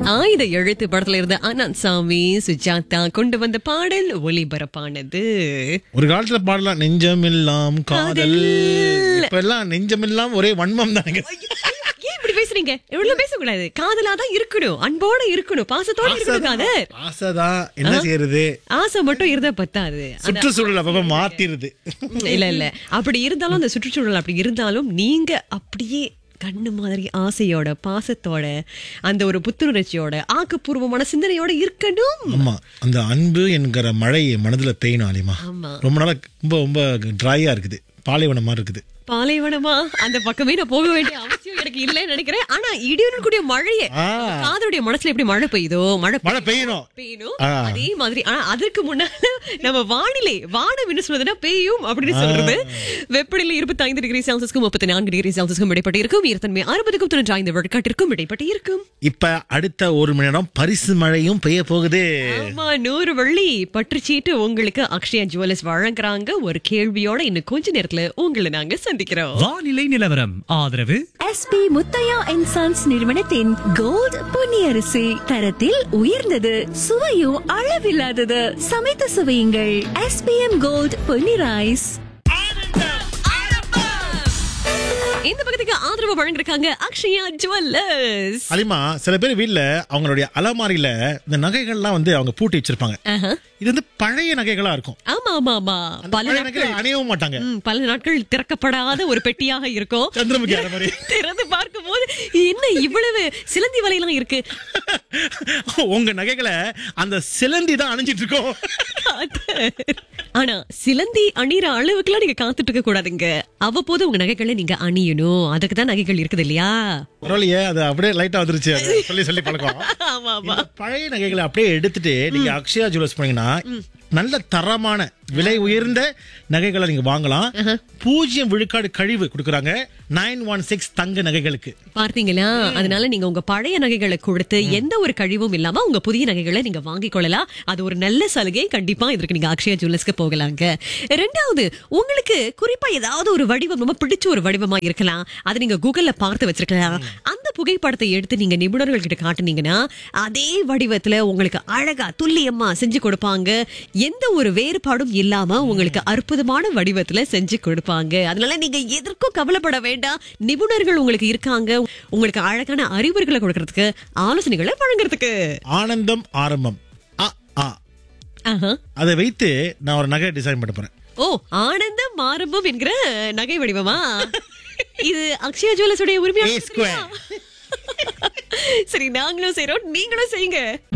ஆயுத எழுத்து படத்துல இருந்த அனந்த் சாமி சுஜாதா கொண்டு வந்த பாடல் ஒளிபரப்பானது ஒரு காலத்துல பாடலாம் நெஞ்சமெல்லாம் காதல் காதல். இப்ப எல்லாம் நெஞ்சமெல்லாம் ஒரே வன்மம் தானுங்க ஏன் இப்படி பேசுறீங்க இவ்வளவு பேசக்கூடாது காதலாதான் இருக்கணும் அன்போட இருக்கணும் பாசத்தோட இருக்கணும் காதல் ஆசைதான் என்ன செய்யறது ஆசை மட்டும் இருந்தா பத்தாது சுற்றுச்சூழல் அப்பப்ப மாத்திருது ம், இல்ல இல்ல அப்படி இருந்தாலும் அந்த சுற்றுச்சூழல் அப்படி இருந்தாலும் நீங்க அப்படியே கண்ணு மாதிரி ஆசையோட பாசத்தோட அந்த ஒரு புத்துணர்ச்சியோட ஆக்கப்பூர்வமான சிந்தனையோட இருக்கணும் ஆமா அந்த அன்பு என்கிற மழை என் மனதுல பெய்யணும் ஆலிமா ஆமா ரொம்ப நாளா ரொம்ப ரொம்ப ட்ரையா இருக்குது பாலைவனம் மாதிரி இருக்குது பாலைவனமா அந்த பக்கமே நான் போக வேண்டிய அவசியம் எனக்கு இல்லைன்னு நினைக்கிறேன் ஆனா இடியுடன் கூடிய மழையே ஆ. காதலுடைய மனசுல எப்படி மழை பெய்யுதோ மழை மழை பெய்யணும் பெய்யணும் ஆ. அதே மாதிரி ஆனா அதற்கு முன்னால நம்ம வானிலை வானம் என்ன சொல்றதுன்னா பெய்யும் அப்படின்னு சொல்றது வெப்பநிலை இருபத்தி ஐந்து டிகிரி செல்சியஸ்க்கும் முப்பத்தி நான்கு டிகிரி செல்சியஸ்க்கும் இடைப்பட்டு இருக்கும் ஈரத்தன்மை அறுபதுக்கும் தொண்ணூற்றி ஐந்து விழுக்காட்டிற்கும் இடைப்பட்டு இருக்கும் இப்ப அடுத்த ஒரு மணி நேரம் பரிசு மழையும் பெய்ய போகுது ஆமா நூறு வெள்ளி பற்றுச்சீட்டு உங்களுக்கு அக்ஷயா ஜுவல்லர்ஸ் வழங்குறாங்க ஒரு கேள்வியோட இன்னும் கொஞ்ச நேரத்துல உங்களை நாங்க சந்திக்கிறோம் வானிலை நிலவரம் ஆதரவு எஸ்பி முத்தையா அண்ட் சன்ஸ் நிறுவனத்தின் கோல்ட் பொன்னியரிசி தரத்தில் உயர்ந்தது சுவையும் அளவில்லாதது சமைத்து சுவையுங்கள் எஸ்பிஎம் கோல்ட் பொன்னி ரைஸ் இந்த பக்கத்துக்கு ஆதரவு வழங்கிருக்காங்க அக்ஷயா ஜுவல்லர்ஸ் அலிமா சில பேர் வீட்ல அவங்களுடைய அலமாரியில இந்த நகைகள்லாம் வந்து அவங்க பூட்டி வச்சிருப்பாங்க ஆஹா. இது வந்து பழைய நகைகளா இருக்கும் ஆமா ஆமா ஆமா பல பழைய நாட்கள் நகைகளை அணியவும் மாட்டாங்க ம், பல நாட்கள் திறக்கப்படாத ஒரு பெட்டியாக இருக்கும் சந்திரமுகி அரை மாதிரி திறந்து பார்க்கும் போது என்ன இவ்வளவு சிலந்தி வலையெல்லாம் இருக்கு உங்க நகைகளை அந்த சிலந்தி தான் அணிஞ்சிட்டு இருக்கோம் ஆனா சிலந்தி அணிற அளவுக்குலாம் நீங்க காத்துட்டு இருக்க கூடாதுங்க அவ்வப்போது உங்க நகைகளை நீங்க அணியணும் அதுக்கு தான் நகைகள் இருக்குது இல்லையா பரவாயில்லையே அது அப்படியே லைட்டா வந்துருச்சு அது சொல்லி சொல்லி பழக்கம் ஆமா ஆமா இந்த பழைய நகைகளை அப்படியே எடுத்துட்டு நீங்க அக்ஷயா ஜுவல்ஸ் போனீங்கன்னா நல்ல தரமான விலை உயர்ந்த நகைகளை நீங்க வாங்கலாம் பூஜ்ஜியம் விழுக்காடு கழிவு கொடுக்குறாங்க நைன் ஒன் சிக்ஸ் தங்க நகைகளுக்கு பார்த்தீங்களா அதனால நீங்க உங்க பழைய நகைகளை கொடுத்து எந்த ஒரு கழிவும் இல்லாம உங்க புதிய நகைகளை நீங்க வாங்கிக் கொள்ளலாம் அது ஒரு நல்ல சலுகை கண்டிப்பா இதற்கு நீங்க அக்ஷயா ஜுவல்லர்ஸ்க்கு போகலாங்க ரெண்டாவது உங்களுக்கு குறிப்பா ஏதாவது ஒரு வடிவம் ரொம்ப பிடிச்ச ஒரு வடிவமா இருக்கலாம் அதை நீங்க கூகுள்ல பார்த்து வச்சிருக்கலாம் அந்த புகைப்படத்தை எடுத்து நீங்க நிபுணர்கள் கிட்ட காட்டுனீங்கன்னா அதே வடிவத்துல உங்களுக்கு அழகா துல்லியமா செஞ்சு கொடுப்பாங்க எந்த ஒரு வேறுபாடும் இல்லாம உங்களுக்கு அற்புதமான வடிவத்துல செஞ்சு கொடுப்பாங்க அதனால நீங்க எதற்கும் கவலைப்பட வேண்டாம் நிபுணர்கள் உங்களுக்கு இருக்காங்க உங்களுக்கு அழகான அறிவுரைகளை கொடுக்கறதுக்கு ஆலோசனைகளை வழங்குறதுக்கு ஆனந்தம் ஆரம்பம் அ ஆ ஆஹா. அதை வைத்து நான் ஒரு நகை டிசைன் பண்ண போறேன் ஓ ஆனந்தம் ஆரம்பம் என்கிற நகை வடிவமா இது அக்ஷயா ஜுவல்லர்ஸ் உடைய A உரிமையாக square. சரி நாங்களும் செய்றோம் நீங்களும் செய்யுங்க